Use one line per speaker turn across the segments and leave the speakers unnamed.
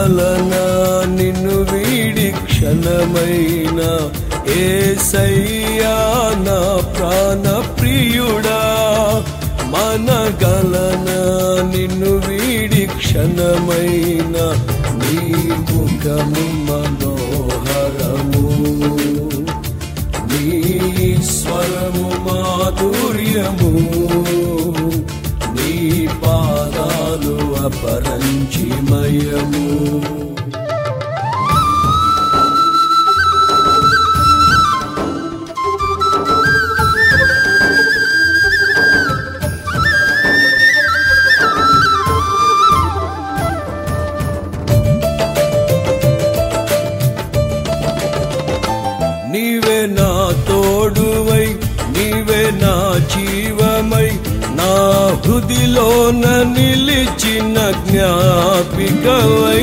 గలనా నిన్ను వీడి క్షణమైన ఏసయ్యా నా ప్రాణ ప్రియుడా మన గలనా నిన్ను వీడి క్షణమైన నీ ముఖము మనోహరము నీ స్వరము మాధుర్యము నీ పాదాలు అపరంచిమయము నీవే నా తోడువై నీవే నా జీవమై నా హృదిలోన నిలిచిన జ్ఞాపికవై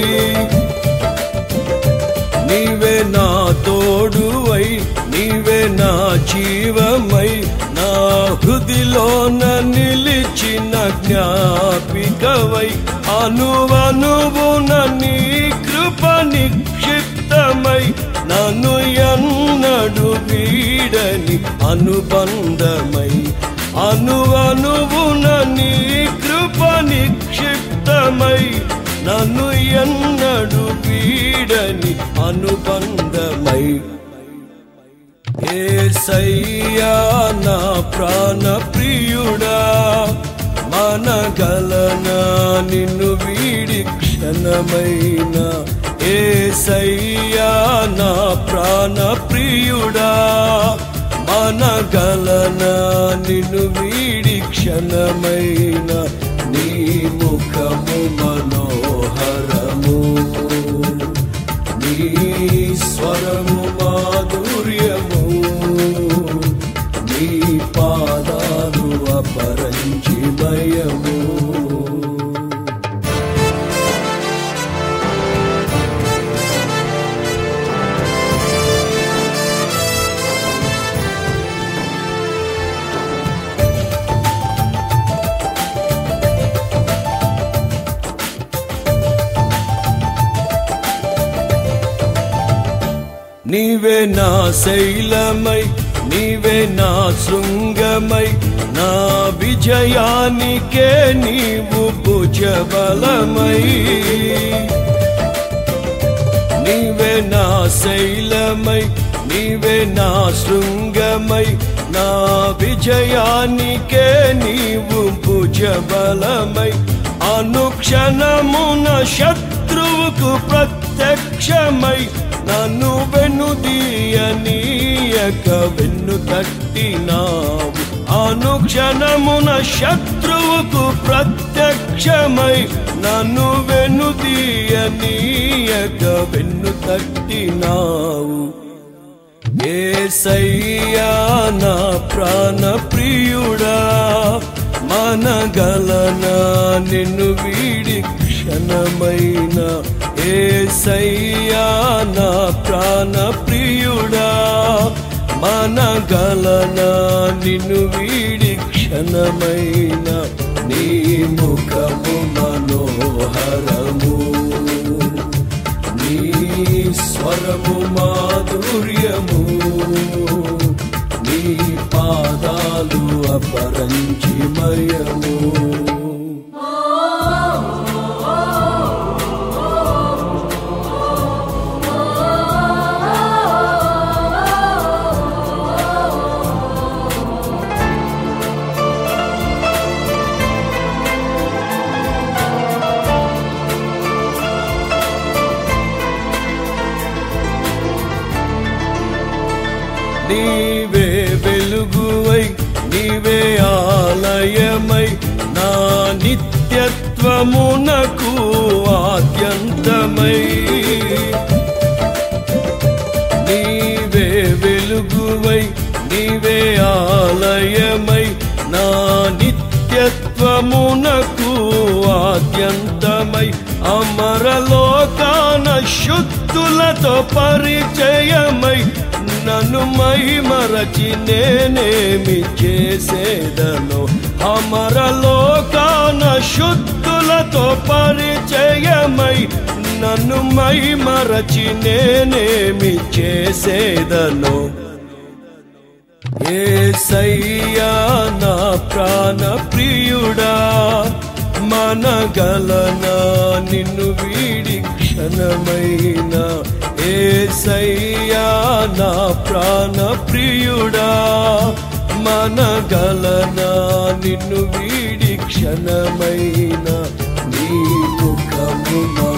నీవే నా తోడువై నీవే నా జీవమై నా హృదిలోన నిలిచిన జ్ఞాపికవై అనువనువున నీ కృప నిక్షిప్తమై నన్ను ఎన్నడు వీడని అనుబంధమై అనువనువున నీ కృప నిక్షిప్తమై నన్ను ఎన్నడు వీడని అనుబంధమై ఏసయ్యా నా ప్రాణ ప్రియుడా మనగలనా నిన్ను వీడి క్షణమైన ఏసయ్యా నా ప్రాణ ప్రియుడా మనగలనా నిన్ను వీడి క్షణమైన నీ ముఖము మనోహరము నీ స్వరము మాధుర్యము నీ పాదాలు అపరంచిమయము నీవే నా శైలమై నీవే నా శృంగమై నా విజయానికే నీవు భుజబలమై నీవే నా శైలమై నీవే నా శృంగమై నా విజయానికే నీవు భుజబలమై అనుక్షణమున శత్రువుకు ప్రత్యక్షమై నన్ను వెనుదీయనీయక వెన్ను తట్టినావు అనుక్షణమున శత్రువుకు ప్రత్యక్షమై నన్ను వెనుదీయనీయక వెన్ను తట్టినావు ఏసయ్యా నా ప్రాణ ప్రియుడా మనగలనా నిన్ను వీడి క్షణమైన ఏసయ్యా నా ప్రాణ ప్రియుడా మనగలనా నిన్ను వీడి క్షణమైన నీ ముఖము మనోహరము నీ స్వరము మాధుర్యము నీ పాదాలు అపరంచిమయము నీవే వెలుగువై నీవే ఆలయమై నా నిత్యత్వమునకు ఆద్యంతమై నీవే వెలుగువై నీవే ఆలయమై నా నిత్యత్వమునకు ఆద్యంతమై అమరలోకాన శుద్ధులతో పరిచయమై నన్ను మై మరచి నేనేమి చేసేదను అమరలోకాన శుద్ధులతో పరిచయమై నన్ను మై మరచి నేనేమి చేసేదను ఏసయ్యా నా ప్రాణ ప్రియుడా మనగలనా నిన్ను వీడి క్షణమైన ఏసయ్యా నా ప్రాణ ప్రియుడా మనగలనా నిన్ను వీడి క్షణమైన నీ ముఖము నా